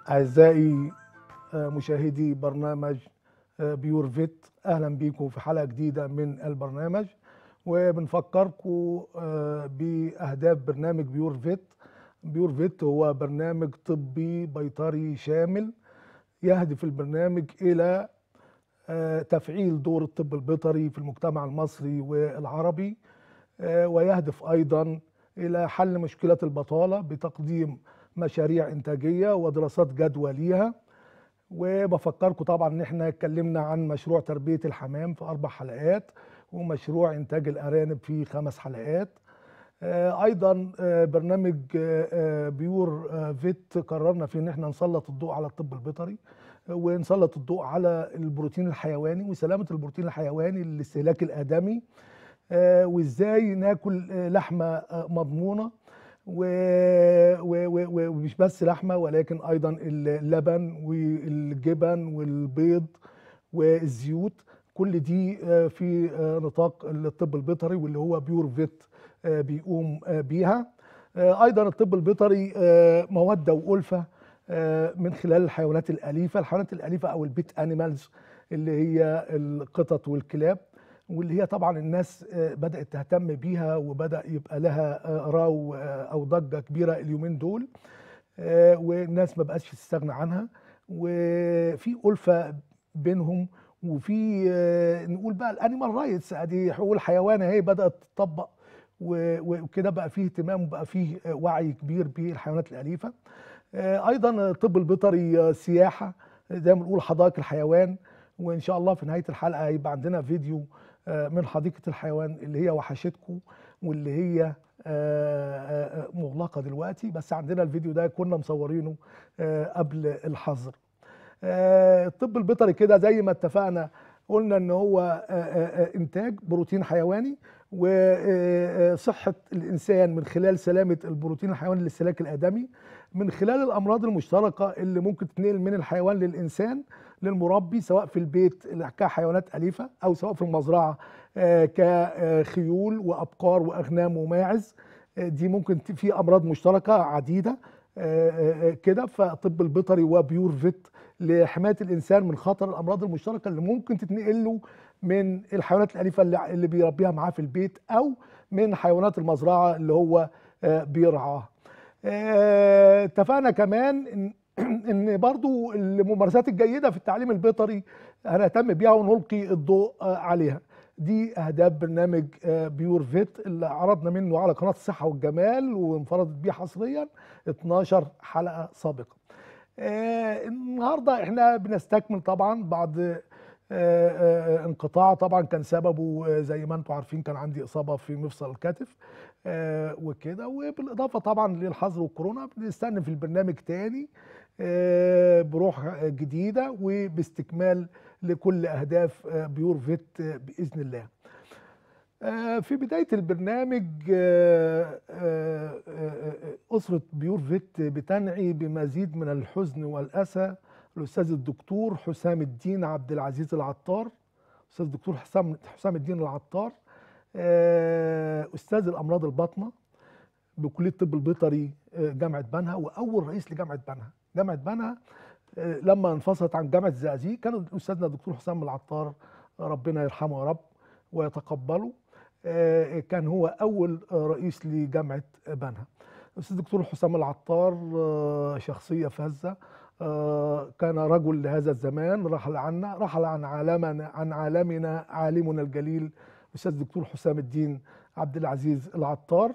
أعزائي آه، مشاهدي برنامج آه، بيور فيت أهلا بيكم في حلقة جديدة من البرنامج وبنفكركم آه، بأهداف برنامج بيور فيت بيور فيت هو برنامج طبي بيطري شامل يهدف البرنامج إلى آه، تفعيل دور الطب البيطري في المجتمع المصري والعربي آه، ويهدف أيضا إلى حل مشكلة البطالة بتقديم مشاريع إنتاجية ودراسات جدوى ليها وبفكركم طبعا ان احنا اتكلمنا عن مشروع تربية الحمام في اربع حلقات ومشروع انتاج الارانب في خمس حلقات آه، ايضا آه، برنامج آه، آه، بيور آه، فيت قررنا فيه ان احنا نسلط الضوء على الطب البيطري آه، ونسلط الضوء على البروتين الحيواني وسلامة البروتين الحيواني للاستهلاك الادمي آه، وازاي ناكل آه، لحمة آه، مضمونة و- و- و- ومش بس لحمه ولكن ايضا اللبن والجبن والبيض والزيوت كل دي آه، في آه، نطاق الطب البيطري واللي هو بيور فيت آه، بيقوم آه، بيها آه، ايضا الطب البيطري آه، موده والفه آه، من خلال الحيوانات الاليفه الحيوانات الاليفه او البيت انيمالز اللي هي القطط والكلاب واللي هي طبعا الناس آه، بدأت تهتم بيها وبدأ يبقى لها آه، راو آه، أو ضجة كبيرة اليومين دول آه، والناس ما بقتش تستغنى عنها وفي ألفة بينهم وفي آه، نقول بقى الانيمال رايتس ادي حقوق الحيوان اهي بدأت تطبق و- وكده بقى فيه اهتمام وبقى فيه آه، وعي كبير بالحيوانات الأليفة آه، ايضا الطب البيطري آه، سياحة زي ما بنقول حدائق الحيوان وان شاء الله في نهاية الحلقة هيبقى عندنا فيديو آه، من حديقة الحيوان اللي هي وحشتكم واللي هي آه، آه، آه، مغلقة دلوقتي بس عندنا الفيديو ده كنا مصورينه آه، قبل الحظر آه، الطب البيطري كده زي ما اتفقنا قلنا ان هو آه، آه، آه، انتاج بروتين حيواني وصحة الإنسان من خلال سلامة البروتين الحيواني للاستهلاك الآدمي من خلال الأمراض المشتركة اللي ممكن تتنقل من الحيوان للإنسان للمربي سواء في البيت كحيوانات أليفة أو سواء في المزرعة آه، كخيول وأبقار وأغنام وماعز آه، دي ممكن ت- في أمراض مشتركة عديدة آه، آه، آه، كده فطب البيطري وبيور فيت لحماية الإنسان من خطر الأمراض المشتركة اللي ممكن تتنقل له من الحيوانات الأليفة اللي, اللي بيربيها معاه في البيت أو من حيوانات المزرعة اللي هو آه، بيرعاها آه، اتفقنا كمان ان ان برضو الممارسات الجيده في التعليم البيطري هنهتم بيها ونلقي الضوء آه، عليها دي اهداف برنامج آه، بيور فيت اللي عرضنا منه على قناه الصحه والجمال وانفردت بيه حصريا 12 حلقه سابقه آه، النهارده احنا بنستكمل طبعا بعد آه، آه، انقطاع طبعا كان سببه آه، زي ما انتم عارفين كان عندي اصابه في مفصل الكتف آه، وكده وبالاضافه طبعا للحظر والكورونا بنستنى البرنامج تاني آه، بروح جديده وباستكمال لكل اهداف آه، بيور فيت آه، باذن الله. آه، في بداية البرنامج آه، آه، آه، آه، أسرة بيور فيت بتنعي بمزيد من الحزن والأسى الأستاذ الدكتور حسام الدين عبد العزيز العطار أستاذ الدكتور حسام حسام الدين العطار آه، أستاذ الأمراض الباطنة بكلية الطب البيطري آه، جامعة بنها وأول رئيس لجامعة بنها جامعة بنها آه، لما انفصلت عن جامعة الزقازيق كان أستاذنا الدكتور حسام العطار ربنا يرحمه يا رب ويتقبله آه، كان هو أول آه، رئيس لجامعة بنها الأستاذ الدكتور حسام العطار آه، شخصية فذة آه، كان رجل لهذا الزمان رحل عنا رحل عن عالمنا عن عالمنا عالمنا الجليل الأستاذ الدكتور حسام الدين عبد العزيز العطار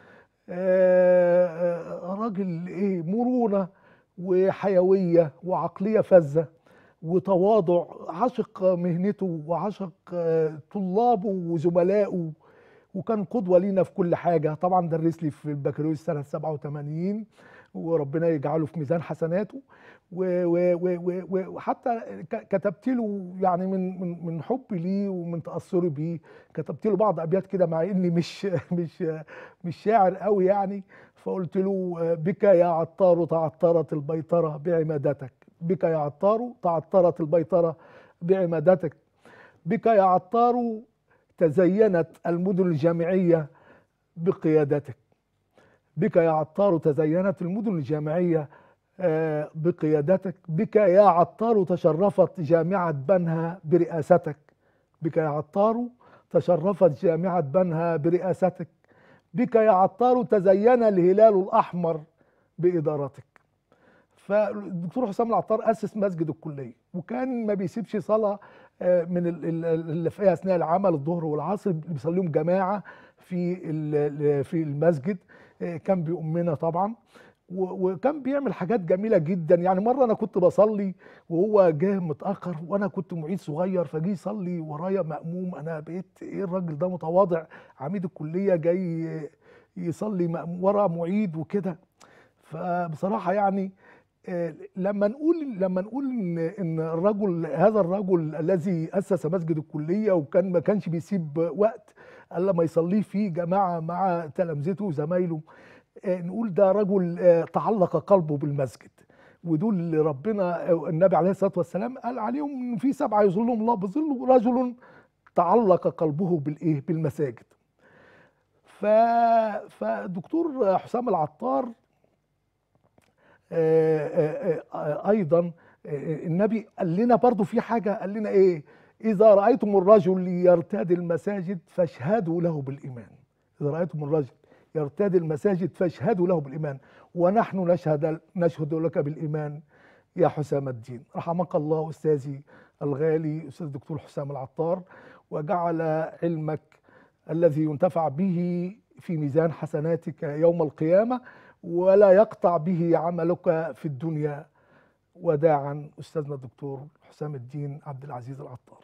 آه، آه، راجل ايه مرونه وحيويه وعقليه فذه وتواضع عشق مهنته وعشق آه، طلابه وزملائه وكان قدوه لينا في كل حاجه طبعا درس لي في البكالوريوس سنه 87 وربنا يجعله في ميزان حسناته و- و- و- و- و- وحتى ك- كتبت له يعني من من من حبي ليه ومن تاثري بيه كتبت له بعض ابيات كده مع اني مش مش مش شاعر قوي يعني فقلت له بك يا عطار تعطرت البيطره بعمادتك بك يا عطار تعطرت البيطره بعمادتك بك يا عطار تزينت المدن الجامعيه بقيادتك بك يا عطار تزينت المدن الجامعيه آه، بقيادتك بك يا عطار تشرفت جامعة بنها برئاستك بك يا عطار تشرفت جامعة بنها برئاستك بك يا عطار تزين الهلال الأحمر بإدارتك فالدكتور حسام العطار أسس مسجد الكلية وكان ما بيسيبش صلاة آه، من ال- ال- اللي فيها أثناء العمل الظهر والعصر بيصليهم جماعة في ال- في المسجد آه، كان بيؤمنا طبعا و- وكان بيعمل حاجات جميله جدا يعني مره انا كنت بصلي وهو جه متاخر وانا كنت معيد صغير فجه يصلي ورايا ماموم انا بقيت ايه الراجل ده متواضع عميد الكليه جاي يصلي مأموم ورا معيد وكده فبصراحه يعني آه، لما نقول لما نقول ان ان الرجل هذا الرجل الذي اسس مسجد الكليه وكان ما كانش بيسيب وقت الا ما يصليه فيه جماعه مع تلامذته وزمايله آه، نقول ده رجل آه، تعلق قلبه بالمسجد ودول اللي ربنا آه، النبي عليه الصلاه والسلام قال عليهم ان في سبعه يظلهم الله بظله رجل تعلق قلبه بالايه بالمساجد ف فدكتور حسام العطار آه، آه، آه، ايضا آه، النبي قال لنا برضو في حاجه قال لنا ايه اذا رايتم الرجل يرتاد المساجد فاشهدوا له بالايمان اذا رايتم الرجل يرتاد المساجد فاشهدوا له بالايمان ونحن نشهد نشهد لك بالايمان يا حسام الدين رحمك الله استاذي الغالي استاذ الدكتور حسام العطار وجعل علمك الذي ينتفع به في ميزان حسناتك يوم القيامه ولا يقطع به عملك في الدنيا وداعا استاذنا الدكتور حسام الدين عبد العزيز العطار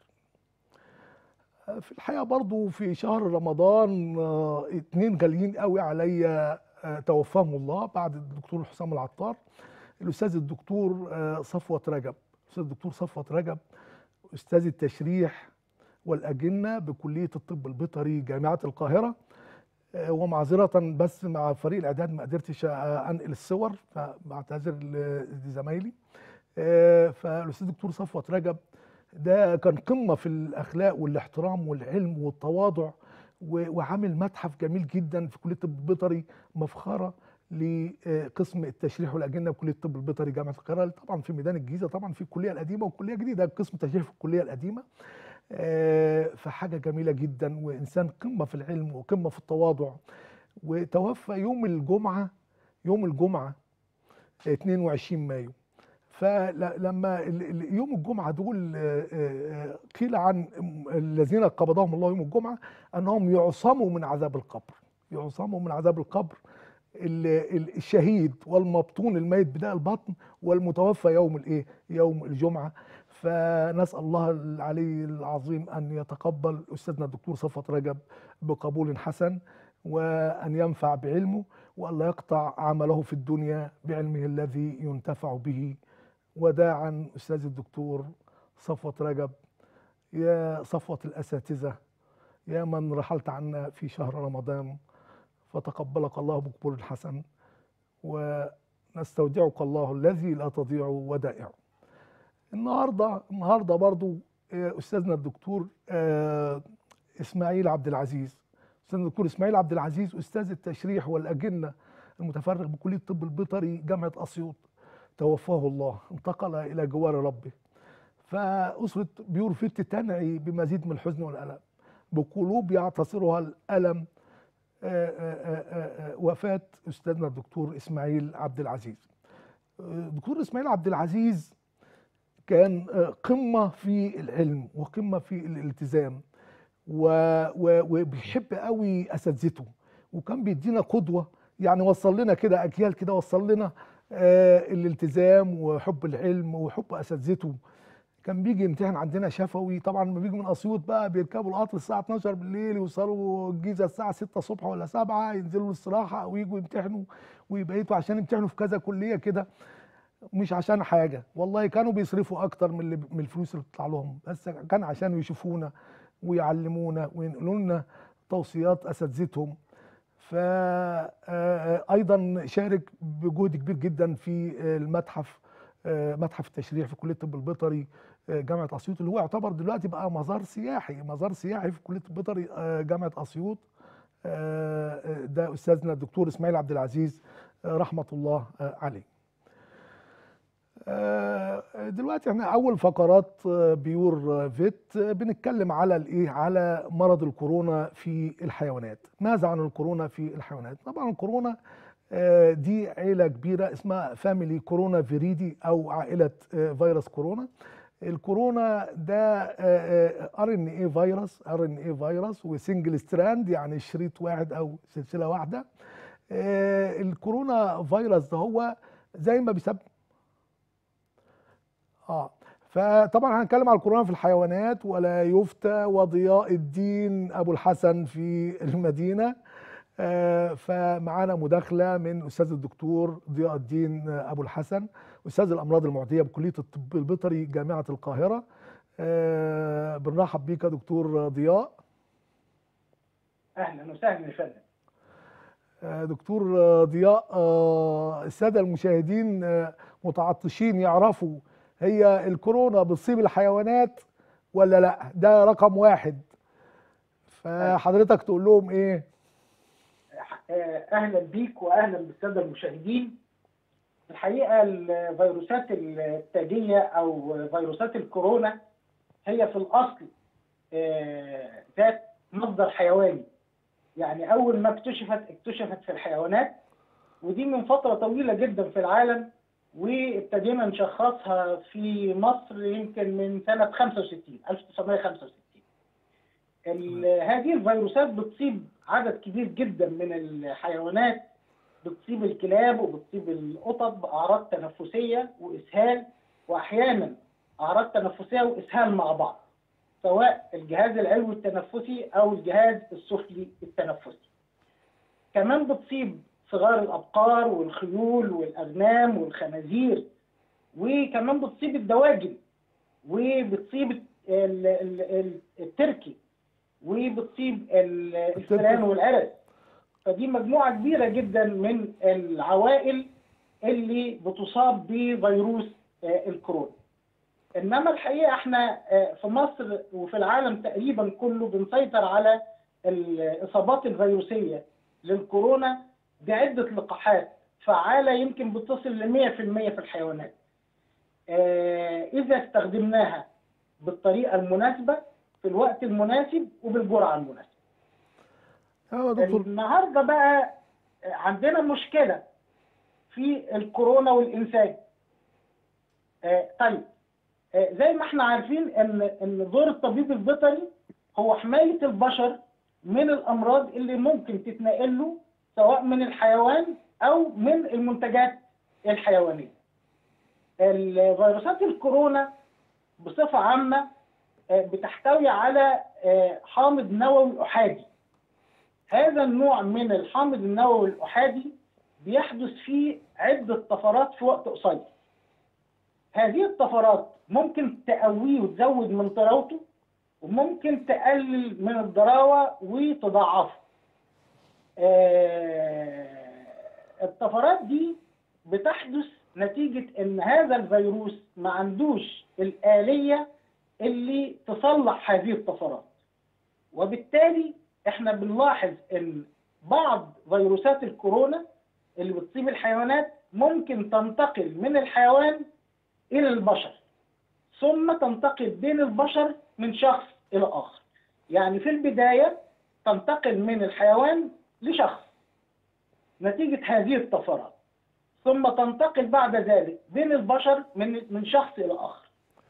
في الحقيقه برضو في شهر رمضان آه، اتنين غاليين قوي عليا آه، توفاهم الله بعد الدكتور حسام العطار الاستاذ الدكتور آه، صفوت رجب الاستاذ الدكتور صفوت رجب استاذ التشريح والاجنه بكليه الطب البيطري جامعه القاهره آه، ومعذره بس مع فريق الاعداد ما قدرتش آه، انقل الصور فبعتذر ل- لزمايلي آه، فالاستاذ الدكتور صفوت رجب ده كان قمه في الاخلاق والاحترام والعلم والتواضع و- وعامل متحف جميل جدا في كليه الطب البيطري مفخره لقسم التشريح والاجنه بكليه الطب البيطري جامعه القاهره طبعا في ميدان الجيزه طبعا في الكليه القديمه والكليه الجديده قسم تشريح في الكليه القديمه آه، فحاجه جميله جدا وانسان قمه في العلم وقمه في التواضع وتوفى يوم الجمعه يوم الجمعه 22 مايو فلما ال- ال- يوم الجمعه دول آه، آه، قيل عن الذين قبضهم الله يوم الجمعه انهم يعصموا من عذاب القبر يعصموا من عذاب القبر ال- ال- الشهيد والمبطون الميت بداء البطن والمتوفى يوم الايه يوم الجمعه فنسال الله العلي العظيم ان يتقبل استاذنا الدكتور صفوت رجب بقبول حسن وان ينفع بعلمه وان لا يقطع عمله في الدنيا بعلمه الذي ينتفع به وداعا استاذ الدكتور صفوت رجب يا صفوة الاساتذه يا من رحلت عنا في شهر رمضان فتقبلك الله بقبول حسن ونستودعك الله الذي لا تضيع ودائعه النهارده النهارده برضو آه، استاذنا الدكتور آه، اسماعيل عبد العزيز استاذنا الدكتور اسماعيل عبد العزيز استاذ التشريح والاجنه المتفرغ بكليه الطب البيطري جامعه اسيوط توفاه الله انتقل الى جوار ربه فاسره بيور فيت تنعي بمزيد من الحزن والالم بقلوب يعتصرها الالم آه، آه، آه، آه، وفاه استاذنا الدكتور اسماعيل عبد العزيز آه، دكتور اسماعيل عبد العزيز كان آه، قمه في العلم وقمه في الالتزام و- و- وبيحب قوي اساتذته وكان بيدينا قدوه يعني وصل لنا كده اجيال كده وصل لنا آه، الالتزام وحب العلم وحب اساتذته كان بيجي يمتحن عندنا شفوي طبعا لما بيجوا من اسيوط بقى بيركبوا القطر الساعه 12 بالليل يوصلوا الجيزه الساعه 6 الصبح ولا 7 ينزلوا الاستراحه او يجوا يمتحنوا ويبيتوا عشان يمتحنوا في كذا كليه كده مش عشان حاجه والله كانوا بيصرفوا اكتر من اللي من الفلوس اللي بتطلع لهم بس كان عشان يشوفونا ويعلمونا وينقلوا لنا توصيات اساتذتهم فايضا شارك بجهد كبير جدا في المتحف آه، متحف التشريح في كليه الطب البيطري آه، جامعه اسيوط اللي هو يعتبر دلوقتي بقى مزار سياحي مزار سياحي في كليه الطب البيطري آه، جامعه اسيوط آه، آه، ده استاذنا الدكتور اسماعيل عبد العزيز آه، رحمه الله آه، عليه آه، دلوقتي احنا اول فقرات آه، بيور فيت آه، بنتكلم على الايه على مرض الكورونا في الحيوانات ماذا عن الكورونا في الحيوانات طبعا الكورونا آه، دي عيله كبيره اسمها فاميلي كورونا فيريدي او عائله آه، فيروس كورونا الكورونا ده ار ان اي فيروس ار ان اي فيروس وسنجل ستراند يعني شريط واحد او سلسله واحده آه، الكورونا فيروس ده هو زي ما بيسبب اه فطبعا هنتكلم على الكورونا في الحيوانات ولا يفتى وضياء الدين ابو الحسن في المدينه آه فمعانا مداخله من استاذ الدكتور ضياء الدين ابو الحسن استاذ الامراض المعديه بكليه الطب البيطري جامعه القاهره آه بنرحب بيك يا دكتور ضياء اهلا وسهلا يا فندم آه، دكتور آه، ضياء آه، الساده المشاهدين آه، متعطشين يعرفوا هي الكورونا بتصيب الحيوانات ولا لا ده رقم واحد فحضرتك تقول لهم ايه آه، اهلا بيك واهلا بالساده المشاهدين الحقيقه الفيروسات التاجيه او فيروسات الكورونا هي في الاصل آه، ذات مصدر حيواني يعني اول ما اكتشفت اكتشفت في الحيوانات ودي من فتره طويله جدا في العالم وابتدينا نشخصها في مصر يمكن من سنه 65 1965 ال- هذه الفيروسات بتصيب عدد كبير جدا من الحيوانات بتصيب الكلاب وبتصيب القطط بأعراض تنفسية وإسهال وأحيانا أعراض تنفسية وإسهال مع بعض سواء الجهاز العلوي التنفسي أو الجهاز السفلي التنفسي كمان بتصيب صغار الأبقار والخيول والأغنام والخنازير وكمان بتصيب الدواجن وبتصيب ال- ال- ال- التركي وبتصيب ال- الفئران والعرس فدي مجموعة كبيرة جدا من العوائل اللي بتصاب بفيروس آه، الكورونا انما الحقيقه احنا آه، في مصر وفي العالم تقريبا كله بنسيطر على الاصابات الفيروسيه للكورونا بعده لقاحات فعاله يمكن بتصل ل 100% في الحيوانات. آه، اذا استخدمناها بالطريقه المناسبه في الوقت المناسب وبالجرعه المناسبه. اه دكتور النهارده بقى عندنا مشكله في الكورونا والانسان. آه، طيب آه، زي ما احنا عارفين ان ان دور الطبيب البيطري هو حمايه البشر من الامراض اللي ممكن تتنقل له سواء من الحيوان او من المنتجات الحيوانيه. الفيروسات الكورونا بصفه عامه آه، بتحتوي على آه، حامض نووي احادي. هذا النوع من الحامض النووي الاحادي بيحدث فيه عده طفرات في وقت قصير. هذه الطفرات ممكن تقويه وتزود من طراوته وممكن تقلل من الضراوه وتضاعفه. آه، الطفرات دي بتحدث نتيجة إن هذا الفيروس ما عندوش الآلية اللي تصلح هذه الطفرات. وبالتالي احنا بنلاحظ إن بعض فيروسات الكورونا اللي بتصيب الحيوانات ممكن تنتقل من الحيوان إلى البشر ثم تنتقل بين البشر من شخص إلى آخر. يعني في البداية تنتقل من الحيوان لشخص نتيجة هذه الطفرات ثم تنتقل بعد ذلك بين البشر من من شخص إلى آخر.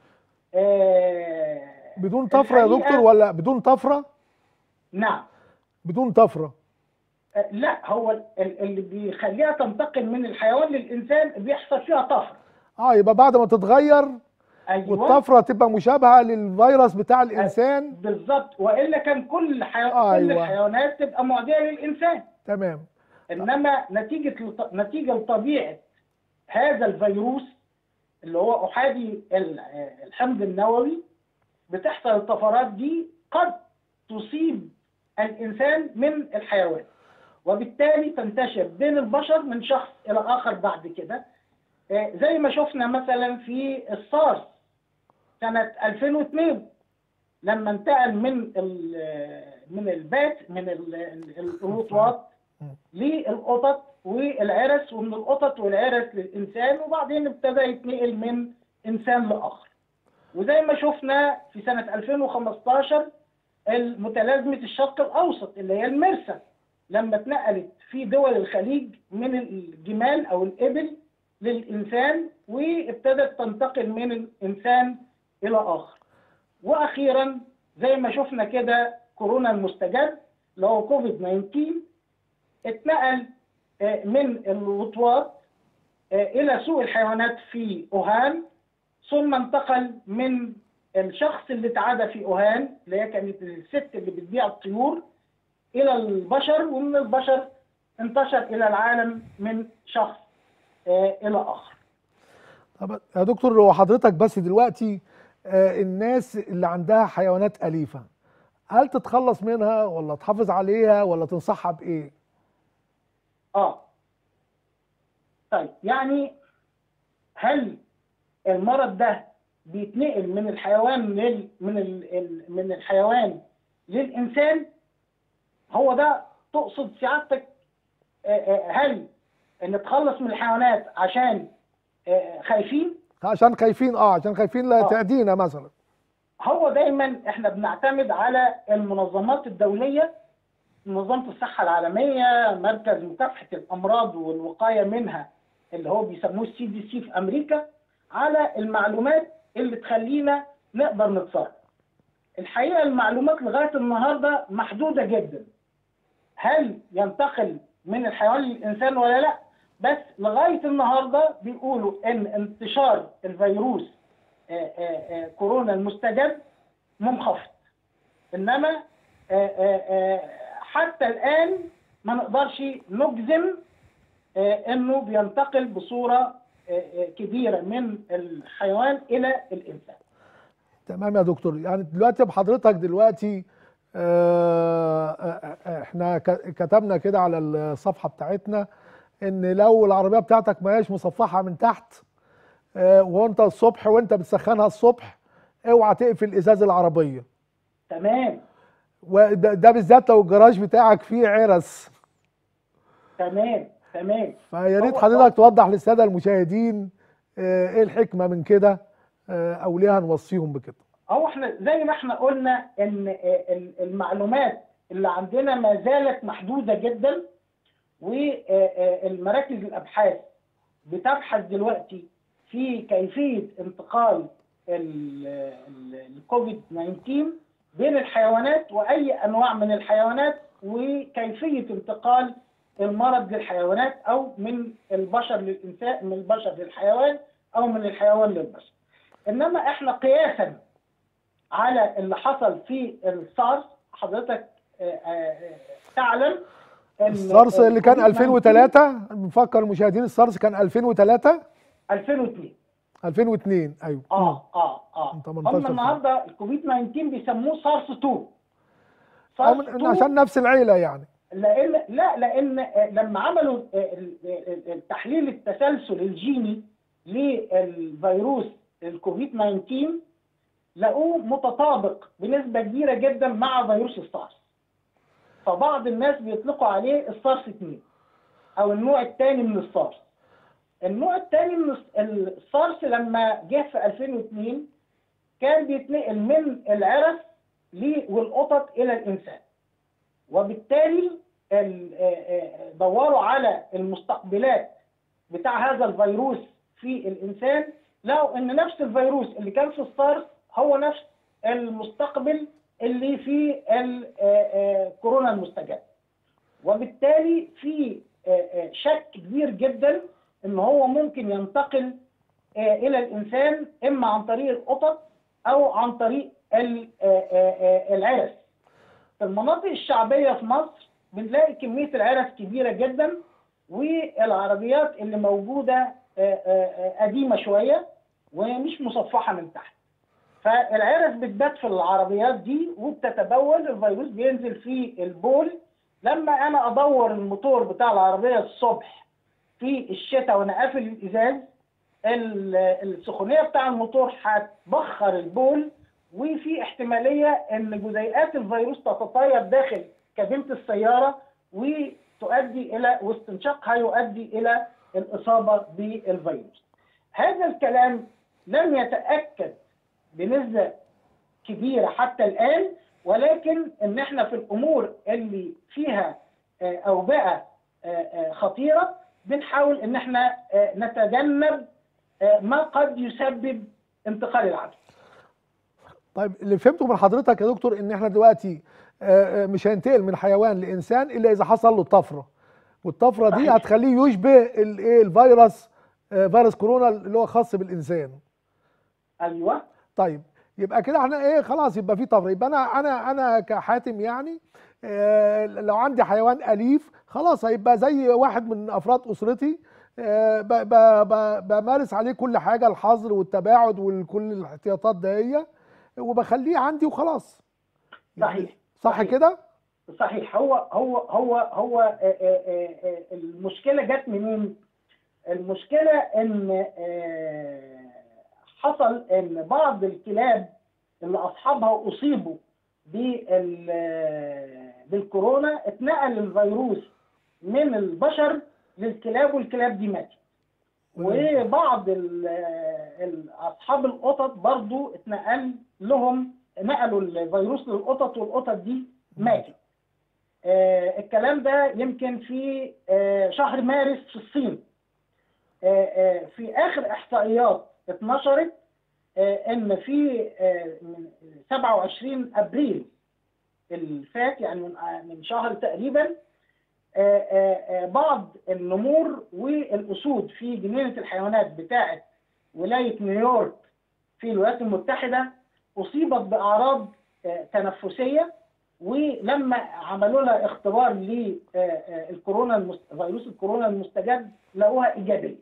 آه بدون طفره يا الحقيقة- دكتور ولا بدون طفره نعم بدون طفره آه، لا هو ال- اللي بيخليها تنتقل من الحيوان للإنسان بيحصل فيها طفرة. اه يبقى بعد ما تتغير أيوه والطفره تبقى مشابهه للفيروس بتاع الانسان بالظبط وإلا كان كل حيو... أيوة. كل الحيوانات تبقى معدية للإنسان. تمام انما نتيجه لط- نتيجه لطبيعه هذا الفيروس اللي هو احادي ال- الحمض النووي بتحصل الطفرات دي قد تصيب الانسان من الحيوان وبالتالي تنتشر بين البشر من شخص الى اخر بعد كده آه، زي ما شفنا مثلا في السارس سنه 2002 لما انتقل من ال- من البات من ال- ال- الوطواط للقطط والعرس ومن القطط والعرس للانسان وبعدين ابتدى يتنقل من انسان لاخر وزي ما شفنا في سنه 2015 متلازمه الشرق الاوسط اللي هي المرسى لما اتنقلت في دول الخليج من الجمال او الابل للانسان وابتدت تنتقل من الانسان الى اخر. واخيرا زي ما شفنا كده كورونا المستجد اللي هو كوفيد 19 اتنقل من الوطواط الى سوق الحيوانات في اوهان ثم انتقل من الشخص اللي اتعدى في اوهان اللي هي كانت الست اللي بتبيع الطيور الى البشر ومن البشر انتشر الى العالم من شخص الى اخر. طب يا دكتور هو حضرتك بس دلوقتي الناس اللي عندها حيوانات اليفه هل تتخلص منها ولا تحافظ عليها ولا تنصحها بايه؟ اه طيب يعني هل المرض ده بيتنقل من الحيوان لل من ال... من الحيوان للانسان هو ده تقصد سعادتك هل نتخلص من الحيوانات عشان خايفين عشان خايفين اه عشان خايفين لا تأذينا مثلا هو دايما احنا بنعتمد على المنظمات الدوليه منظمه الصحه العالميه مركز مكافحه الامراض والوقايه منها اللي هو بيسموه السي دي سي في امريكا على المعلومات اللي تخلينا نقدر نتصرف. الحقيقه المعلومات لغايه النهارده محدوده جدا. هل ينتقل من الحيوان للانسان ولا لا؟ بس لغايه النهارده بيقولوا ان انتشار الفيروس آآ آآ كورونا المستجد منخفض. انما آآ حتى الان ما نقدرش نجزم انه بينتقل بصوره كبيره من الحيوان الى الانسان. تمام يا دكتور يعني دلوقتي بحضرتك دلوقتي احنا كتبنا كده على الصفحه بتاعتنا ان لو العربيه بتاعتك ما هياش مصفحه من تحت وانت الصبح وانت بتسخنها الصبح اوعى تقفل ازاز العربيه تمام وده ده بالذات لو الجراج بتاعك فيه عرس تمام تمام فيا ريت حضرتك توضح للساده المشاهدين ايه الحكمه من كده او ليه هنوصيهم بكده هو احنا زي ما احنا قلنا ان المعلومات اللي عندنا ما زالت محدوده جدا والمراكز الابحاث بتبحث دلوقتي في كيفيه انتقال الكوفيد 19 بين الحيوانات واي انواع من الحيوانات وكيفيه انتقال المرض للحيوانات او من البشر للانسان من البشر للحيوان او من الحيوان للبشر. انما احنا قياسا على اللي حصل في السارس حضرتك تعلم السارس اللي كان 2003 بنفكر المشاهدين السارس كان 2003 2002 2002 ايوه اه اه اه هم النهارده الكوفيد 19 بيسموه سارس 2 سارس 2 عشان نفس العيله يعني لان لا لان لما عملوا تحليل التسلسل الجيني للفيروس الكوفيد 19 لقوه متطابق بنسبه كبيره جدا مع فيروس السارس فبعض الناس بيطلقوا عليه السارس 2 او النوع الثاني من السارس النوع الثاني من السارس لما جه في 2002 كان بيتنقل من العرس والقطط الى الانسان وبالتالي دوروا على المستقبلات بتاع هذا الفيروس في الانسان لقوا ان نفس الفيروس اللي كان في السارس هو نفس المستقبل اللي في الكورونا المستجد وبالتالي في شك كبير جدا ان هو ممكن ينتقل الى الانسان اما عن طريق القطط او عن طريق العرس في المناطق الشعبيه في مصر بنلاقي كميه العرس كبيره جدا والعربيات اللي موجوده قديمه شويه ومش مصفحه من تحت فالعرس بتبات في العربيات دي وبتتبول الفيروس بينزل في البول لما انا ادور الموتور بتاع العربيه الصبح في الشتاء وانا قافل الازاز السخونيه بتاع الموتور هتبخر البول وفي احتماليه ان جزيئات الفيروس تتطاير داخل كابينه السياره تؤدي الى واستنشاقها يؤدي الى الاصابه بالفيروس. هذا الكلام لم يتاكد بنسبه كبيره حتى الان ولكن ان احنا في الامور اللي فيها آه، اوبئه آه، آه، خطيره بنحاول ان احنا آه، نتجنب آه، ما قد يسبب انتقال العدوى. طيب اللي فهمته من حضرتك يا دكتور ان احنا دلوقتي آه، آه، مش هينتقل من حيوان لانسان الا اذا حصل له طفره والطفره دي صحيح. هتخليه يشبه الايه الفيروس آه، فيروس كورونا اللي هو خاص بالانسان ايوه طيب يبقى كده احنا ايه خلاص يبقى في طفره يبقى انا انا انا كحاتم يعني آه، لو عندي حيوان اليف خلاص هيبقى زي واحد من افراد اسرتي آه، ب- ب- ب- بمارس عليه كل حاجه الحظر والتباعد وكل الاحتياطات دهية وبخليه عندي وخلاص يعني صحيح صح صحيح. كده صحيح هو هو هو هو آه، آه، آه، آه، المشكله جت منين؟ المشكله ان آه، حصل ان بعض الكلاب اللي اصحابها اصيبوا بال- آه، بالكورونا اتنقل الفيروس من البشر للكلاب والكلاب دي ماتت. وبعض ال- ال- اصحاب القطط برضو اتنقل لهم نقلوا الفيروس للقطط والقطط دي ماتت. آه، الكلام ده يمكن في آه، شهر مارس في الصين آه، آه، في اخر احصائيات اتنشرت آه، ان في آه، من 27 ابريل اللي فات يعني من آه، من شهر تقريبا آه، آه، آه، بعض النمور والاسود في جنينه الحيوانات بتاعه ولايه نيويورك في الولايات المتحده اصيبت باعراض آه، تنفسيه ولما عملوا لها اختبار للكورونا المست... فيروس الكورونا المستجد لقوها ايجابيه.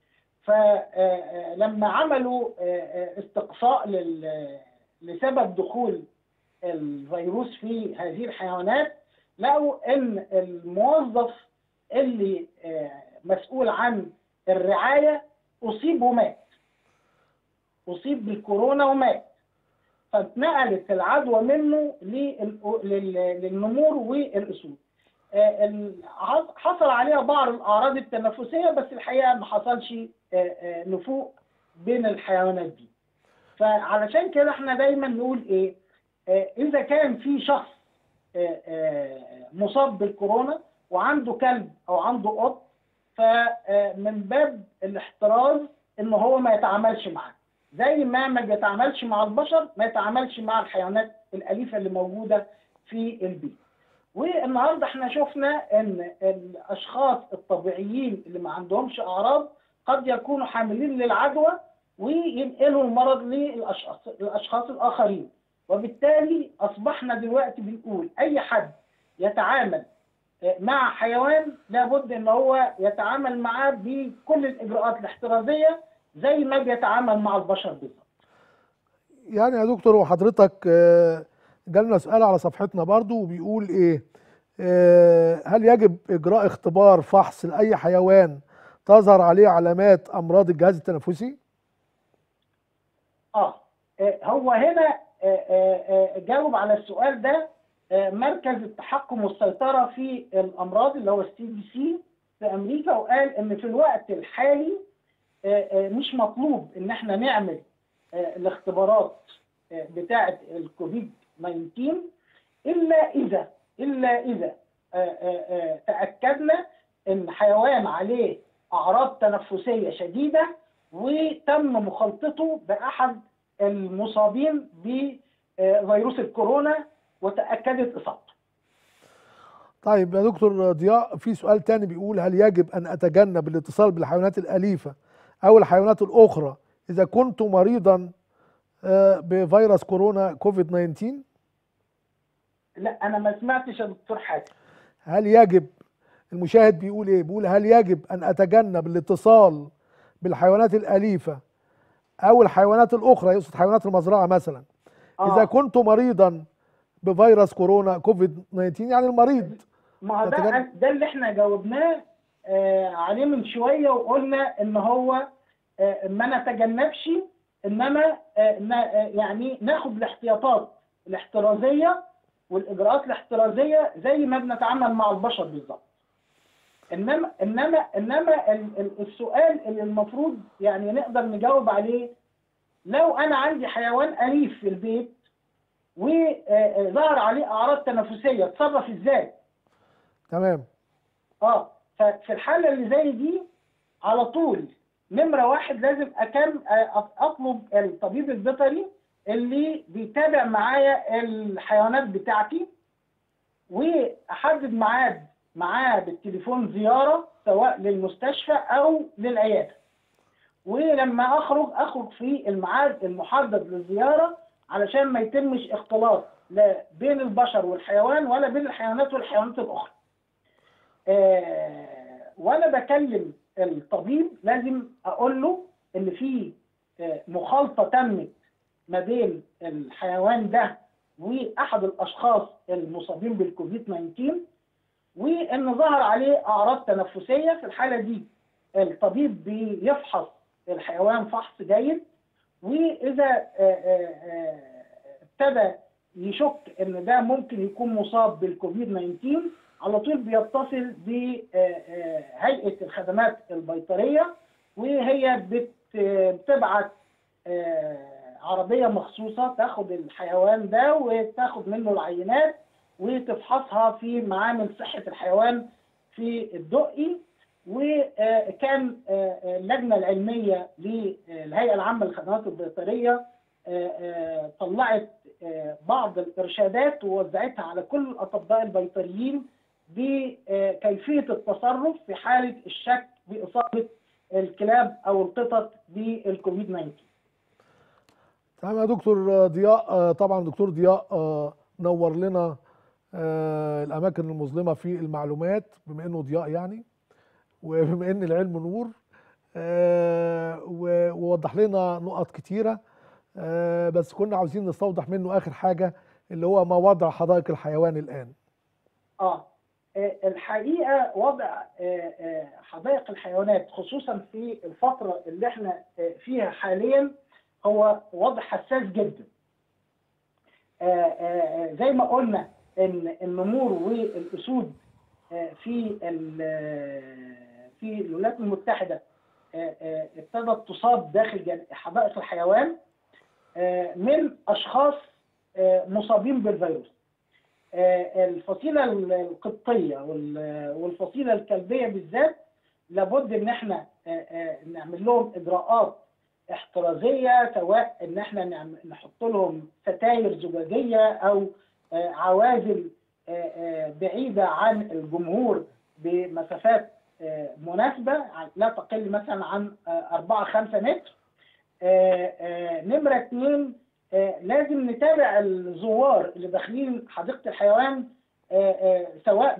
فلما عملوا آه، آه، استقصاء لل... لسبب دخول الفيروس في هذه الحيوانات لقوا ان الموظف اللي آه، مسؤول عن الرعايه اصيب ومات. اصيب بالكورونا ومات. فاتنقلت العدوى منه لل- لل- للنمور والاسود. آه، ال- ع- حصل عليها بعض الاعراض التنفسيه بس الحقيقه ما حصلش آه، آه، نفوق بين الحيوانات دي. فعلشان كده احنا دايما نقول ايه؟ آه، اذا كان في شخص آه، آه، مصاب بالكورونا وعنده كلب او عنده قط فمن باب الاحتراز ان هو ما يتعاملش معاه. زي ما ما بيتعاملش مع البشر ما يتعاملش مع الحيوانات الأليفة اللي موجودة في البيت والنهاردة احنا شفنا ان الأشخاص الطبيعيين اللي ما عندهمش أعراض قد يكونوا حاملين للعدوى وينقلوا المرض للأشخاص الأشخاص الآخرين وبالتالي أصبحنا دلوقتي بنقول أي حد يتعامل مع حيوان لابد ان هو يتعامل معاه بكل الاجراءات الاحترازيه زي ما بيتعامل مع البشر بالظبط. يعني يا دكتور وحضرتك آه، جالنا سؤال على صفحتنا برضو وبيقول ايه آه، هل يجب اجراء اختبار فحص لاي حيوان تظهر عليه علامات امراض الجهاز التنفسي اه آه، هو هنا آه، آه، آه، جاوب على السؤال ده آه، مركز التحكم والسيطره في الامراض اللي هو السي دي سي في امريكا وقال ان في الوقت الحالي آه، آه، مش مطلوب ان احنا نعمل آه، الاختبارات آه، بتاعه الكوفيد 19 الا اذا الا اذا آه، آه، آه، تاكدنا ان حيوان عليه اعراض تنفسيه شديده وتم مخالطته باحد المصابين بفيروس الكورونا وتاكدت اصابته. طيب يا دكتور ضياء في سؤال تاني بيقول هل يجب ان اتجنب الاتصال بالحيوانات الاليفه او الحيوانات الاخرى اذا كنت مريضا آه، بفيروس كورونا كوفيد 19 لا انا ما سمعتش يا دكتور حاتم. هل يجب المشاهد بيقول ايه بيقول هل يجب ان اتجنب الاتصال بالحيوانات الاليفه او الحيوانات الاخرى يقصد حيوانات المزرعه مثلا اذا آه. كنت مريضا بفيروس كورونا كوفيد 19 يعني المريض ما هو ده تتجنب- ده اللي احنا جاوبناه آه عليه من شويه وقلنا ان هو آه ما نتجنبش انما آه نا- آه، يعني ناخد الاحتياطات الاحترازيه والاجراءات الاحترازيه زي ما بنتعامل مع البشر بالظبط. انما انما انما ال- ال- السؤال اللي المفروض يعني نقدر نجاوب عليه لو انا عندي حيوان اليف في البيت وظهر عليه اعراض تنفسيه اتصرف ازاي؟ تمام اه ففي الحاله اللي زي دي على طول نمره واحد لازم أكم اطلب الطبيب البيطري اللي بيتابع معايا الحيوانات بتاعتي واحدد ميعاد معاه بالتليفون زياره سواء للمستشفى او للعياده ولما اخرج اخرج في الميعاد المحدد للزياره علشان ما يتمش اختلاط لا بين البشر والحيوان ولا بين الحيوانات والحيوانات الاخرى آه، وانا بكلم الطبيب لازم اقول له ان في آه، مخالطه تمت ما بين الحيوان ده واحد الاشخاص المصابين بالكوفيد 19 وان ظهر عليه اعراض تنفسيه في الحاله دي الطبيب بيفحص الحيوان فحص جيد واذا آه، آه، آه، ابتدى يشك ان ده ممكن يكون مصاب بالكوفيد 19 على طول بيتصل بهيئه الخدمات البيطريه وهي بت- بتبعت آه، عربيه مخصوصه تاخد الحيوان ده وتاخد منه العينات وتفحصها في معامل صحه الحيوان في الدقي وكان اللجنه العلميه للهيئه العامه للخدمات البيطريه آه، آه، طلعت آه، بعض الارشادات ووزعتها على كل الاطباء البيطريين بكيفيه التصرف في حاله الشك باصابه الكلاب او القطط بالكوفيد 19 تمام يا دكتور ضياء آه، طبعا دكتور ضياء آه، نور لنا آه، الاماكن المظلمه في المعلومات بما انه ضياء يعني وبما ان العلم نور آه، و- ووضح لنا نقط كتيره آه، بس كنا عاوزين نستوضح منه اخر حاجه اللي هو ما وضع حدائق الحيوان الان اه آه، الحقيقه وضع آه، آه، حدائق الحيوانات خصوصا في الفتره اللي احنا آه، فيها حاليا هو وضع حساس جدا آه، آه، آه، زي ما قلنا ان النمور والاسود آه، في ال- آه، في الولايات المتحده آه، آه، ابتدت تصاب داخل جن- حدائق الحيوان آه، من اشخاص آه، مصابين بالفيروس آه، الفصيله القبطيه وال- والفصيله الكلبيه بالذات لابد ان احنا آه، آه، نعمل لهم اجراءات احترازيه سواء ان احنا نعم- نحط لهم ستاير زجاجيه او آه، عوازل آه، آه، بعيده عن الجمهور بمسافات آه، مناسبه عن- لا تقل مثلا عن 4 5 متر آه، آه، نمره اثنين آه، لازم نتابع الزوار اللي داخلين حديقه الحيوان آه، آه، سواء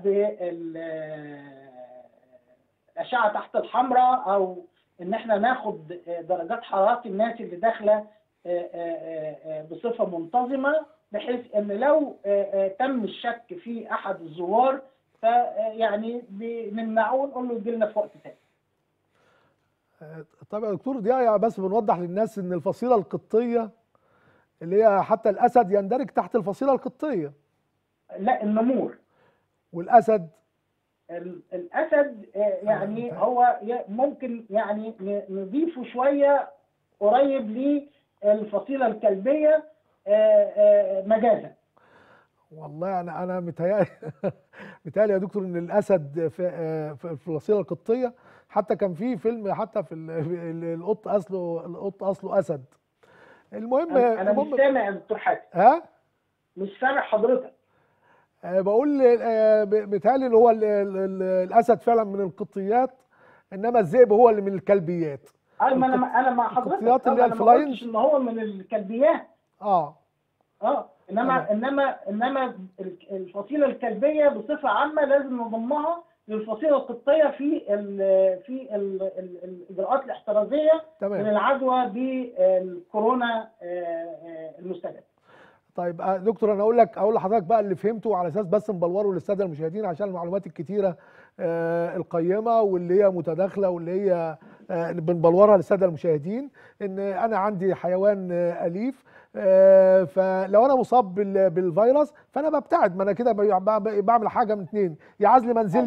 بالاشعه تحت الحمراء او ان احنا ناخد آه، درجات حراره الناس اللي داخله آه، آه، آه، بصفه منتظمه بحيث ان لو آه، آه، تم الشك في احد الزوار فيعني بنمنعه ونقول له يجي لنا في وقت ثاني. آه، طب يا دكتور ضياء يعني بس بنوضح للناس ان الفصيله القبطيه اللي هي حتى الاسد يندرج تحت الفصيله القبطيه لا النمور والاسد ال- الاسد آه، يعني هو ي- ممكن يعني ن- نضيفه شويه قريب للفصيله الكلبيه آه، آه، مجازا والله انا انا متهيألي متهيألي يا دكتور ان الاسد في آه، في الفصيله القبطيه حتى كان في فيلم حتى في ال- في ال- القط اصله القط اصله اسد المهم انا أنا مش المهم سامع يا دكتور حاتم ها مش سامع حضرتك آه، بقول آه، ب- متهيألي اللي هو ال- ال- ال- الاسد فعلا من القطيات انما الذئب هو اللي من الكلبيات اي ما انا انا مع حضرتك القطيات اللي هي أنا ما الفلاينز. قلتش ان هو من الكلبيات اه اه انما تمام. انما انما ال- الفصيله الكلبيه بصفه عامه لازم نضمها للفصيله القبطيه في ال في ال ال الاجراءات الاحترازيه من تمام العدوى بالكورونا آه، آه، المستجد. طيب آه، دكتور انا اقول لك اقول لحضرتك بقى اللي فهمته على اساس بس نبلوره للساده المشاهدين عشان المعلومات الكتيره آه، القيمه واللي هي متداخله واللي هي آه، بنبلورها للساده المشاهدين ان انا عندي حيوان آه، اليف آه، فلو انا مصاب بال- بالفيروس فانا ببتعد ما انا كده ب- ب- بعمل حاجه من اتنين يا عزل منزلي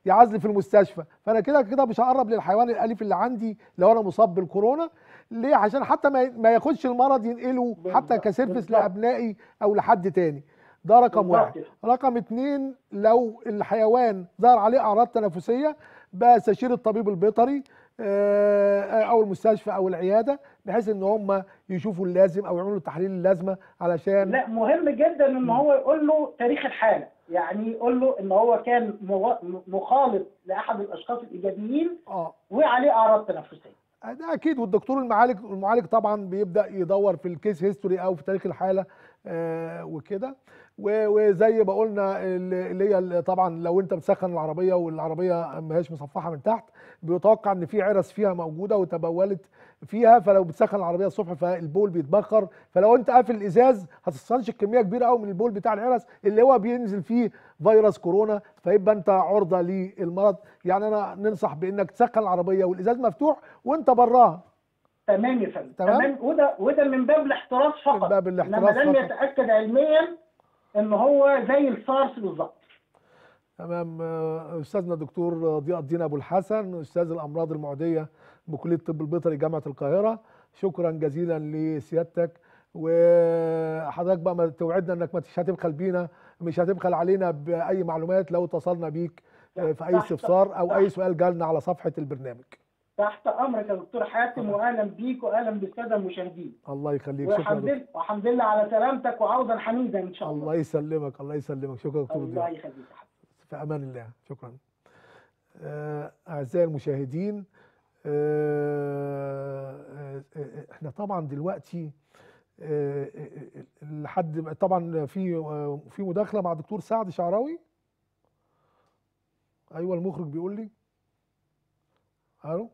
يعزل في المستشفى فانا كده كده مش هقرب للحيوان الاليف اللي عندي لو انا مصاب بالكورونا ليه عشان حتى ما ما ياخدش المرض ينقله حتى بالظبط، كسيرفس بالظبط. لابنائي او لحد تاني ده رقم بالظبط واحد كده. رقم اتنين لو الحيوان ظهر عليه اعراض تنفسيه بستشير الطبيب البيطري آه، او المستشفى او العياده بحيث ان هم يشوفوا اللازم او يعملوا التحاليل اللازمه علشان لا مهم جدا ان هو يقول له تاريخ الحاله يعني يقول له ان هو كان مو- مخالط لاحد الاشخاص الايجابيين اه وعليه اعراض تنفسيه ده اكيد والدكتور المعالج المعالج طبعا بيبدا يدور في الكيس هيستوري او في تاريخ الحاله آه وكده و- وزي ما قلنا اللي اللي هي ال- طبعا لو انت بتسخن العربيه والعربيه ما هيش مصفحه من تحت بيتوقع ان في عرس فيها موجوده وتبولت فيها فلو بتسخن العربيه الصبح فالبول بيتبخر فلو انت قافل الازاز هتستنشق كميه كبيره قوي من البول بتاع العرس اللي هو بينزل فيه فيروس كورونا فيبقى انت عرضه للمرض يعني انا ننصح بانك تسخن العربيه والازاز مفتوح وانت براها تمام يا فندم تمام. تمام وده وده من باب الاحتراز فقط من باب الاحتراز انما لم فقط. يتاكد علميا ان هو زي السارس بالظبط تمام آه، استاذنا الدكتور ضياء الدين ابو الحسن استاذ الامراض المعديه بكليه الطب البيطري جامعه القاهره شكرا جزيلا لسيادتك وحضرتك بقى ما توعدنا انك مش هتبخل بينا مش هتبخل علينا باي معلومات لو اتصلنا بيك آه، في اي تحت- استفسار او اي تحت. سؤال جالنا على صفحه البرنامج تحت امرك يا دكتور حاتم واهلا بيك واهلا بالساده المشاهدين الله يخليك شكرا والحمد دكتور. لله والحمد لله على سلامتك وعودا حميدا ان شاء الله الله يسلمك الله يسلمك شكرا دكتور الله ضياء يخليك يا حبيبي. في امان الله شكرا آه، اعزائي المشاهدين آه، آه، آه، احنا طبعا دلوقتي آه، آه، آه، لحد طبعا في آه، في مداخله مع الدكتور سعد شعراوي ايوه المخرج بيقول لي الو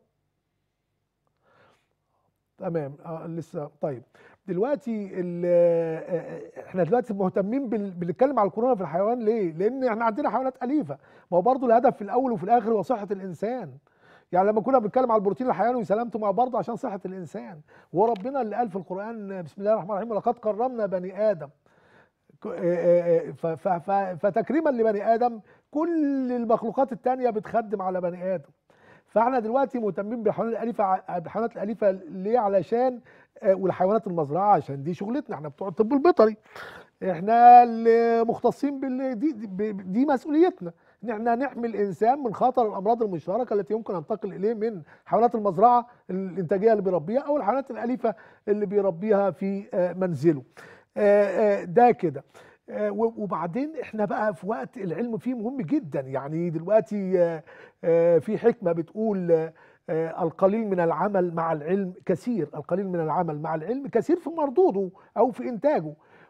تمام آه لسه طيب دلوقتي ال- آه، آه، احنا دلوقتي مهتمين بال- بنتكلم على الكورونا في الحيوان ليه؟ لان احنا عندنا حيوانات اليفه ما هو برضه الهدف في الاول وفي الاخر هو صحه الانسان يعني لما كنا بنتكلم على البروتين الحيواني وسلامته ما برضه عشان صحه الانسان وهو ربنا اللي قال في القران بسم الله الرحمن الرحيم ولقد كرمنا بني ادم ك- آه، آه، آه، ف- ف- ف- فتكريما لبني ادم كل المخلوقات التانية بتخدم على بني ادم فاحنا دلوقتي مهتمين بالحيوانات الاليفه ع- بالحيوانات الاليفه ليه علشان آه، والحيوانات المزرعه عشان دي شغلتنا احنا بتوع الطب البيطري احنا اللي مختصين بال دي, دي, دي مسؤوليتنا ان احنا نحمي الانسان من خطر الامراض المشتركه التي يمكن ان تنتقل اليه من حيوانات المزرعه الانتاجيه اللي بيربيها او الحيوانات الاليفه اللي بيربيها في آه، منزله آه، آه، ده كده آه، و- وبعدين احنا بقى في وقت العلم فيه مهم جدا يعني دلوقتي آه، آه، في حكمه بتقول آه، آه، القليل من العمل مع العلم كثير القليل من العمل مع العلم كثير في مردوده او في انتاجه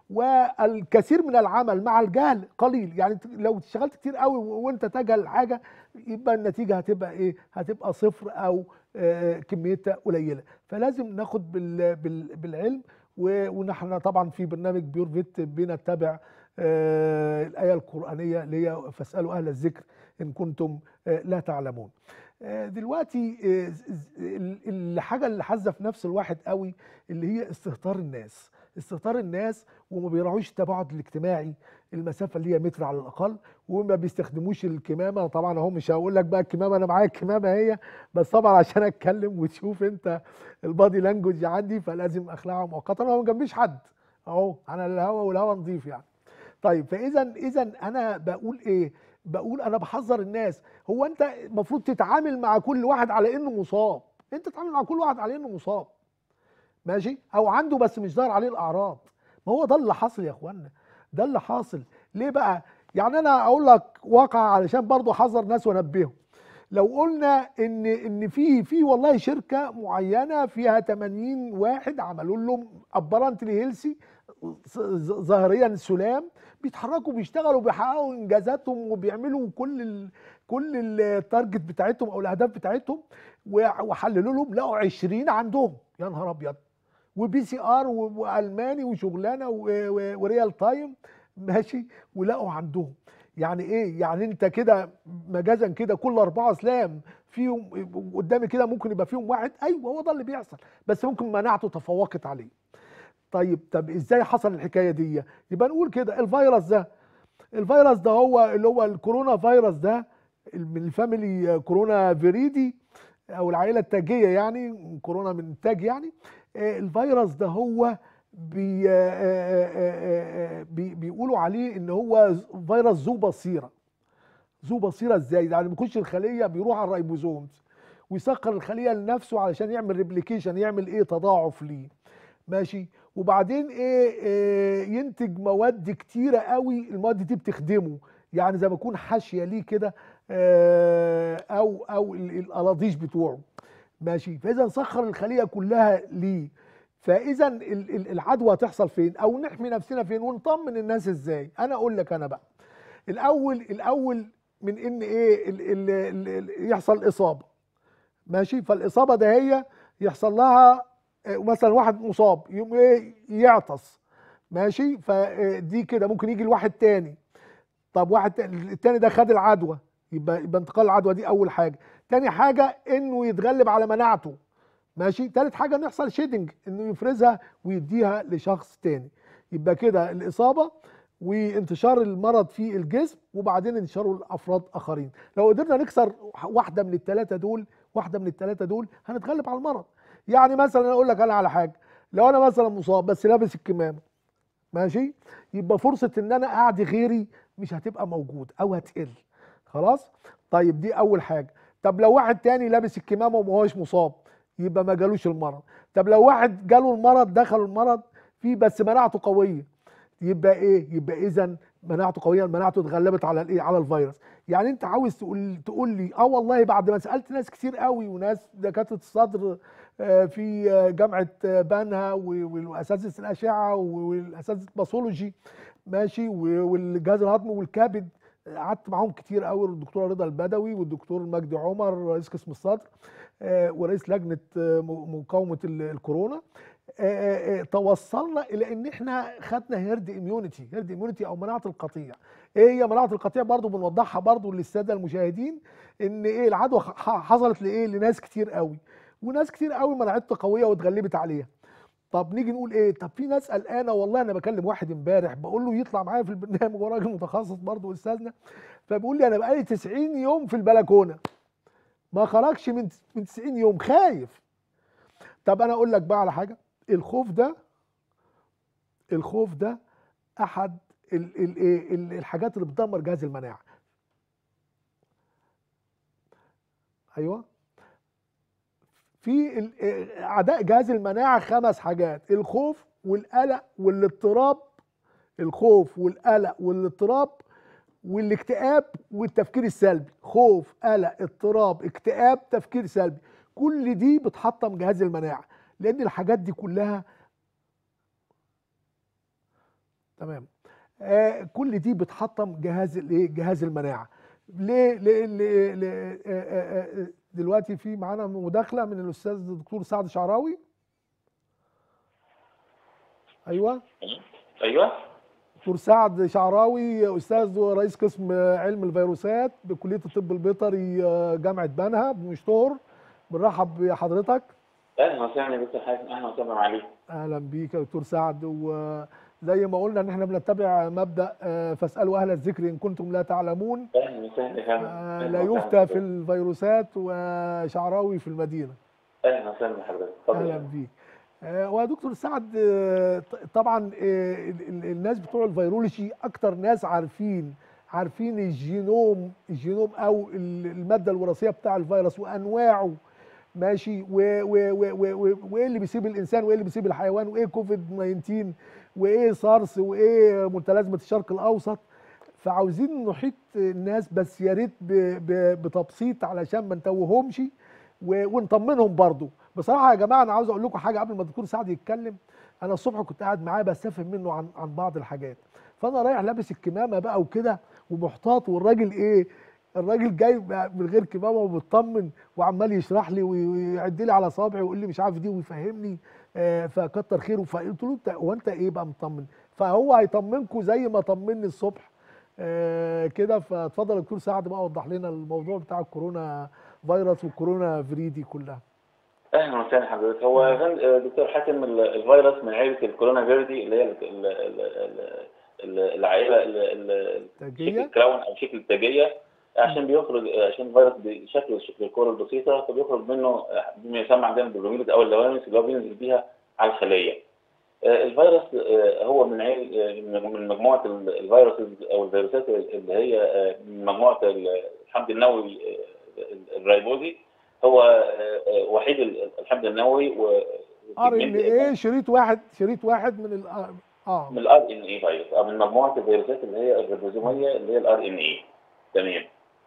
والكثير من العمل مع الجهل قليل يعني انت لو اشتغلت كتير قوي وانت تجهل حاجه يبقى النتيجه هتبقى ايه هتبقى صفر او آه، كميتها قليله فلازم ناخد بال- بال- بالعلم و- ونحن طبعا في برنامج بيور فيت بنتبع آه، الايه القرانيه اللي هي فاسالوا اهل الذكر ان كنتم آه، لا تعلمون آه، دلوقتي آه، ز- ز- ال- الحاجه اللي حازه في نفس الواحد قوي اللي هي استهتار الناس استهتار الناس وما بيراعوش التباعد الاجتماعي المسافه اللي هي متر على الاقل وما بيستخدموش الكمامه طبعا اهو مش هقول لك بقى الكمامه انا معايا الكمامه هي بس طبعا عشان اتكلم وتشوف انت البادي لانجوج عندي فلازم اخلعها مؤقتا انا ما جنبيش حد اهو انا الهوا والهوا نظيف يعني طيب فاذا اذا انا بقول ايه بقول انا بحذر الناس هو انت المفروض تتعامل مع كل واحد على انه مصاب انت تتعامل مع كل واحد على انه مصاب ماشي او عنده بس مش ظاهر عليه الاعراض ما هو ده اللي حاصل يا اخوانا ده اللي حاصل ليه بقى يعني انا اقول لك واقع علشان برضو احذر ناس وانبههم لو قلنا ان ان في في والله شركه معينه فيها 80 واحد عملوا لهم ابرنتلي هيلسي ظاهريا سلام بيتحركوا بيشتغلوا بيحققوا انجازاتهم وبيعملوا كل ال كل التارجت بتاعتهم او الاهداف بتاعتهم و- وحللوا لهم لقوا 20 عندهم يا نهار ابيض وبي سي ار و- والماني وشغلانه و- و- وريال تايم ماشي ولقوا عندهم يعني ايه يعني انت كده مجازا كده كل اربعه اسلام فيهم قدامي كده ممكن يبقى فيهم واحد ايوه هو ده اللي بيحصل بس ممكن مناعته تفوقت عليه طيب طب ازاي حصل الحكايه دي يبقى نقول كده الفيروس ده الفيروس ده هو اللي هو الكورونا فيروس ده من الفاميلي كورونا فيريدي او العائله التاجيه يعني كورونا من تاج يعني آه، الفيروس ده هو بي آه، آه، آه، آه، بي بيقولوا عليه ان هو فيروس ذو بصيره ذو بصيره ازاي يعني بيخش الخليه بيروح على الريبوزومز ويسخر الخليه لنفسه علشان يعمل ريبليكيشن يعمل ايه تضاعف ليه ماشي وبعدين ايه, إيه ينتج مواد كتيره قوي المواد دي بتخدمه يعني زي ما يكون حاشيه ليه كده آه، او او ال- القلاطيش بتوعه ماشي فاذا نسخر الخليه كلها ليه فاذا ال- ال- العدوى هتحصل فين او نحمي نفسنا فين ونطمن الناس ازاي انا اقول لك انا بقى الاول الاول من ان ايه ال ال ال ال يحصل اصابه ماشي فالاصابه ده هي يحصل لها آه، مثلا واحد مصاب يقوم ايه يعطس ماشي فدي كده ممكن يجي لواحد تاني طب واحد تاني التاني ده خد العدوى يبقى يبقى انتقال العدوى دي اول حاجه تاني حاجه انه يتغلب على مناعته ماشي تالت حاجه انه يحصل شيدنج انه يفرزها ويديها لشخص تاني يبقى كده الاصابه وانتشار المرض في الجسم وبعدين انتشاره لافراد اخرين لو قدرنا نكسر واحده من الثلاثه دول واحده من الثلاثه دول هنتغلب على المرض يعني مثلا أنا اقول لك انا على حاجه لو انا مثلا مصاب بس لابس الكمامه ماشي يبقى فرصه ان انا اعدي غيري مش هتبقى موجود او هتقل خلاص طيب دي اول حاجه طب لو واحد تاني لابس الكمامه وما هوش مصاب يبقى ما جالوش المرض طب لو واحد جاله المرض دخل المرض فيه بس مناعته قويه يبقى ايه يبقى اذا مناعته قويه مناعته اتغلبت على الايه على الفيروس يعني انت عاوز تقول تقول لي اه والله بعد ما سالت ناس كتير قوي وناس دكاتره الصدر آه، في آه، جامعه آه، بنها و- واساتذه الاشعه والاساتذه الباثولوجي ماشي و- والجهاز الهضمي والكبد قعدت معاهم كتير قوي الدكتوره رضا البدوي والدكتور مجدي عمر رئيس قسم الصدر آه، ورئيس لجنه آه، م- مقاومه ال- الكورونا آه، آه، آه، توصلنا الى ان احنا خدنا هيرد اميونيتي هيرد اميونيتي او مناعه القطيع ايه هي مناعه القطيع برضو بنوضحها برضو للساده المشاهدين ان ايه العدوى ح- حصلت لايه لناس كتير قوي وناس كتير قوي مناعتها قويه واتغلبت عليها طب نيجي نقول ايه طب في ناس قلقانه والله انا بكلم واحد امبارح بقول له يطلع معايا في البرنامج هو راجل متخصص برضه استاذنا فبيقول لي انا بقالي 90 يوم في البلكونه ما خرجش من من 90 يوم خايف طب انا اقول لك بقى على حاجه الخوف ده الخوف ده احد ال ال ال ال الحاجات اللي بتدمر جهاز المناعه ايوه في ال- آه، اعداء جهاز المناعه خمس حاجات الخوف والقلق والاضطراب الخوف والقلق والاضطراب والاكتئاب والتفكير السلبي خوف قلق اضطراب اكتئاب تفكير سلبي كل دي بتحطم جهاز المناعه لان الحاجات دي كلها تمام آه كل دي بتحطم جهاز الايه جهاز المناعه ليه ليه ليه ليه آه آه آه دلوقتي في معانا مداخله من الاستاذ الدكتور سعد شعراوي ايوه ايوه دكتور سعد شعراوي استاذ ورئيس قسم علم الفيروسات بكليه الطب البيطري جامعه بنها بمشتهر بنرحب بحضرتك اهلا وسهلا يا دكتور حازم اهلا وسهلا عليك اهلا بيك يا دكتور سعد وزي ما قلنا ان احنا بنتبع مبدا آه، فاسالوا اهل الذكر ان كنتم لا تعلمون اهلا وسهلا يا فندم آه، أهلاً لا وسهلاً يفتى في بك. الفيروسات وشعراوي في المدينه اهلا وسهلا بحضرتك اتفضل اهلا بيك آه، ويا سعد آه، ط- طبعا آه، ال- ال- الناس بتوع الفيرولوجي اكتر ناس عارفين عارفين الجينوم الجينوم او ال- الماده الوراثيه بتاع الفيروس وانواعه ماشي و- و- و- و- و- وايه اللي بيسيب الانسان وايه اللي بيسيب الحيوان وايه كوفيد 19 وايه سارس وايه متلازمه الشرق الاوسط فعاوزين نحيط الناس بس يا ريت ب- ب- بتبسيط علشان ما نتوههمش و- ونطمنهم برضو بصراحه يا جماعه انا عاوز اقول لكم حاجه قبل ما الدكتور سعد يتكلم انا الصبح كنت قاعد معاه بستفهم منه عن عن بعض الحاجات فانا رايح لابس الكمامه بقى وكده ومحتاط والراجل ايه الراجل جاي بقى من غير كمامه ومطمن وعمال يشرح لي وي- ويعد لي على صابعي ويقول لي مش عارف دي ويفهمني آه، فكتر خيره فقلت له انت هو انت ايه بقى مطمن فهو هيطمنكم زي ما طمني الصبح آه، كده فاتفضل يا دكتور سعد بقى وضح لنا الموضوع بتاع الكورونا فيروس والكورونا فريدي كلها اهلا وسهلا حضرتك هو يا فندم- آه، دكتور حاتم ال- الفيروس من عائله الكورونا فيردي اللي هي ال- ال- ال- ال- ال- العائله ال- ال- تاجية؟ شكل الكراون او شكل التاجيه عشان بيخرج عشان الفيروس بشكل شكل الكره البسيطه فبيخرج منه بما يسمى عندنا بالبروميلز او اللوامس اللي هو بينزل بيها على الخليه. آه، الفيروس آه، هو من عيل آه، من مجموعه ال- الفيروسز او الفيروسات اللي هي آه، من مجموعه ال- الحمض النووي آه، الريبوزي هو آه، آه، وحيد ال- الحمض النووي و ار ان ايه شريط واحد شريط واحد من ال اه من الار ان اي فيروس او من مجموعه الفيروسات اللي هي الريبوزوميه اللي هي الار ان اي تمام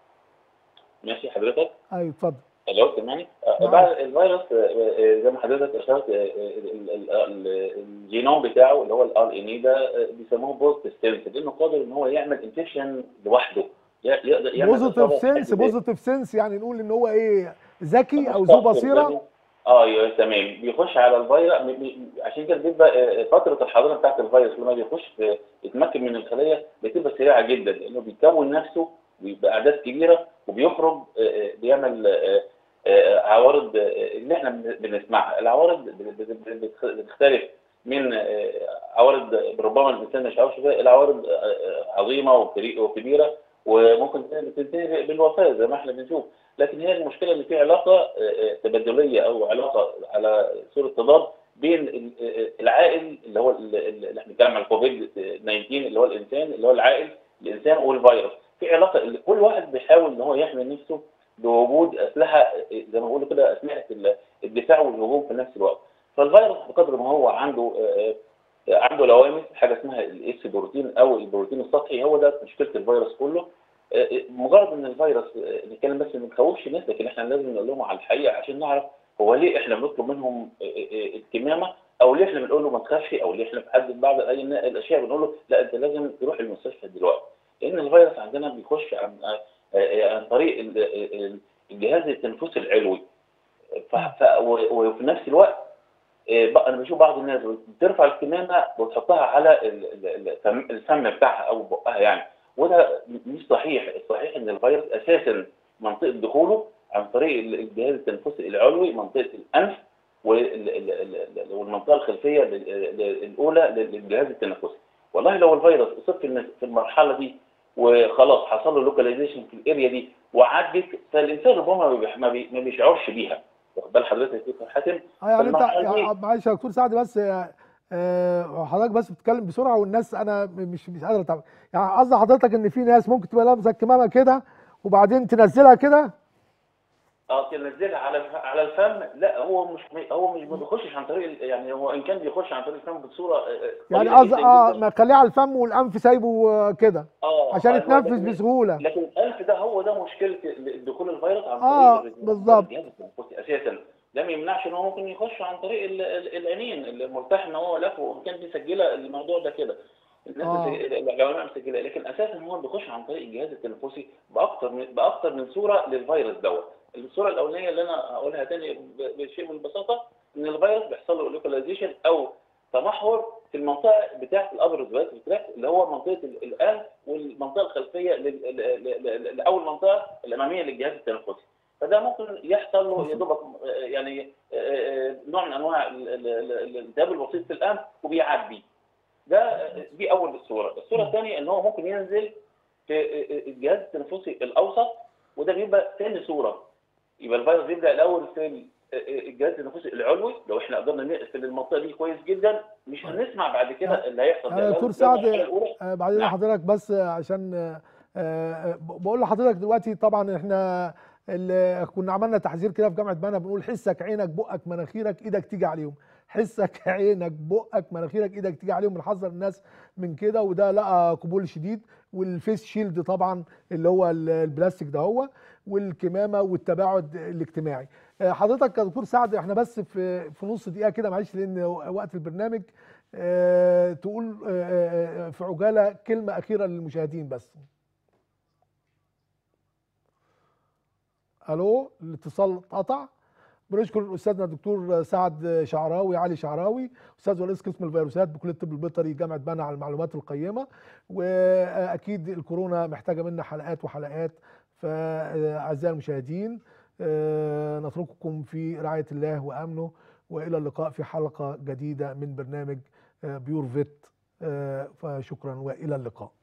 ماشي حضرتك ايوه اتفضل الو سامعني آه، نعم. بعد الفيروس آه، آه، زي ما حضرتك اشرت آه، آه، ال- ال- ال- الجينوم بتاعه اللي هو الار ان اي ده آه، بيسموه بوست ستينس لانه قادر ان هو يعمل انفكشن لوحده ي- يقدر يعمل بوزيتيف إصابة سنس بشكل بوزيتيف سنس يعني نقول ان هو ايه ذكي او ذو بصيره اه ايوه تمام بيخش على الفيروس م- م- عشان كده بيبقى آه، فتره الحضانه بتاعت الفيروس لما بيخش في- يتمكن من الخليه بتبقى سريعه جدا لانه بيكون نفسه بيبقى اعداد كبيره وبيخرج آه، آه، بيعمل آه، آه، عوارض آه، اللي احنا بن- بنسمعها العوارض بت- بت- بتخ- بتختلف من آه، عوارض ربما الانسان ما يشعرش بها الى عوارض آه، آه، عظيمه وكري- وكبيره وممكن تنتهي بالوفاه زي ما احنا بنشوف لكن هي المشكله ان في علاقه آه، آه، تبادليه او علاقه على صوره تضاد بين ال- آه، العائل اللي هو ال- ال- اللي احنا بنتكلم على الكوفيد 19 اللي هو الانسان اللي هو العائل الانسان والفيروس في علاقه اللي كل واحد بيحاول ان هو يحمي نفسه بوجود اسلحه آه، زي ما بيقولوا كده اسلحه ال- الدفاع والهجوم في نفس الوقت فالفيروس بقدر ما هو عنده آه، آه، عنده لوامس حاجه اسمها الاس بروتين او البروتين السطحي هو ده مشكله الفيروس كله آه، آه، مجرد ان الفيروس آه، نتكلم بس ما نخوفش الناس لكن احنا لازم نقول لهم على الحقيقه عشان نعرف هو ليه احنا بنطلب منهم آه، آه، الكمامه او ليه احنا بنقول له ما تخافش او ليه احنا بنحدد بعض اي ن- الاشياء بنقول له لا انت لازم تروح المستشفى دلوقتي لان الفيروس عندنا بيخش عن آه، آه، عن طريق ال- ال- الجهاز التنفسي العلوي ف- ف- و- وفي نفس الوقت آه، بقى انا بشوف بعض الناس بترفع الكمامه وتحطها على ال- ال- الفم الفم بتاعها او بقها يعني وده مش صحيح الصحيح ان الفيروس اساسا منطقه دخوله عن طريق ال- الجهاز التنفسي العلوي منطقه الانف وال- ال- ال- ال- والمنطقه الخلفيه لل- ل- الاولى للجهاز التنفسي والله لو الفيروس اصيب في الن- في المرحله دي وخلاص حصل له لوكاليزيشن في الاريا دي وعدت فالانسان ربما ما بيح- ما بي- ما بيشعرش بيها واخد بال حضرتك يا دكتور حاتم اه يعني انت فالمرحلة دي- يعني معلش يا دكتور سعد بس آه، آه، حضرتك بس بتتكلم بسرعه والناس انا م- مش مش قادره اتابع يعني قصدي حضرتك ان في ناس ممكن تبقى لابسه الكمامه كده وبعدين تنزلها كده اه تنزلها على الف- على الفم لا هو مش هو مش ما بيخشش عن طريق ال- يعني هو ان كان بيخش عن طريق الفم بصوره آه، آه، يعني قليلة قصدي جداً اه جداً. ما خليها على الفم والانف سايبه آه، كده اه عشان آه، يتنفس لكن- بسهوله لكن الانف ده هو ده مشكله دخول الفيروس عن آه، طريق الرئتين- بالظبط. الجهاز التنفسي اساسا ده ما يمنعش ان هو ممكن يخش عن طريق ال- ال- العينين المرتاح ان هو لف وكان مسجله الموضوع ده كده الناس آه. مسجلة- العلماء مسجله لكن اساسا هو بيخش عن طريق الجهاز التنفسي باكثر من باكثر من صوره للفيروس دوت الصوره الاولانيه اللي انا هقولها تاني ب- بشيء من البساطه ان الفيروس بيحصل له لوكاليزيشن او تمحور في المنطقه بتاعه الابر تراك اللي هو منطقه ال- الانف والمنطقه الخلفيه لل- ل- ل- ل- او المنطقه الاماميه للجهاز التنفسي فده ممكن يحصل له يا دوبك آه، يعني آه، آه، نوع من انواع ال- ال- ال- الالتهاب البسيط في الانف وبيعدي ده آه، دي اول الصوره الصوره الثانيه ان هو ممكن ينزل في آه، الجهاز التنفسي الاوسط وده بيبقى ثاني صوره يبقى الفيروس بيبدا الاول في ال- الجهاز التنفسي العلوي لو احنا قدرنا نقفل المنطقه دي كويس جدا مش هنسمع بعد كده اللي هيحصل يعني ده. دكتور لو- سعد لو المرحلة الأولى آه، بعدين نعم. حضرتك بس آه، عشان آه، آه، ب- بقول لحضرتك دلوقتي طبعا احنا اللي كنا عملنا تحذير كده في جامعه بنا بنقول حسك عينك بقك مناخيرك ايدك تيجي عليهم حسك عينك بقك مناخيرك ايدك تيجي عليهم بنحذر الناس من كده وده لقى قبول شديد والفيس شيلد طبعا اللي هو ال- البلاستيك ده هو والكمامه والتباعد الاجتماعي آه، حضرتك يا دكتور سعد احنا بس في في نص دقيقه كده معلش لان وقت البرنامج آه، تقول آه، آه، في عجاله كلمه اخيره للمشاهدين بس الو الاتصال اتقطع بنشكر استاذنا الدكتور سعد شعراوي علي شعراوي استاذ ورئيس قسم الفيروسات بكليه الطب البيطري جامعه بنا على المعلومات القيمه واكيد الكورونا محتاجه منا حلقات وحلقات فاعزائي المشاهدين آه، نترككم في رعايه الله وامنه والى اللقاء في حلقه جديده من برنامج آه، بيور فيت آه، فشكرا والى اللقاء